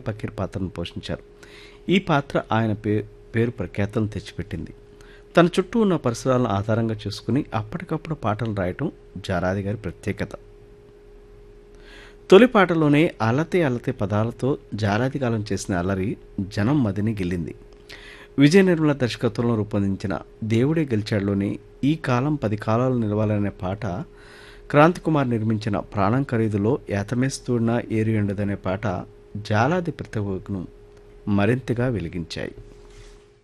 పకీర్ పాత్రను పోషించారు ఈ పాత్ర ఆయన పే పేరు ప్రఖ్యాతలను తెచ్చిపెట్టింది తన చుట్టూ ఉన్న పరిసరాలను ఆధారంగా చేసుకుని అప్పటికప్పుడు పాటలు రాయటం జారాది గారి ప్రత్యేకత తొలి పాటలోనే అలతే అలతే పదాలతో జాలాది కాలం చేసిన అల్లరి జనం మదిని గెలింది విజయ నిర్మల దర్శకత్వంలో రూపొందించిన దేవుడే గెలిచాడులోని ఈ కాలం పది కాలాలు నిలవాలనే పాట క్రాంతి కుమార్ నిర్మించిన ప్రాణం ఖరీదులో యాతమేస్తూడిన ఏరి ఉండదనే పాట జాలాది ప్రతిభను మరింతగా వెలిగించాయి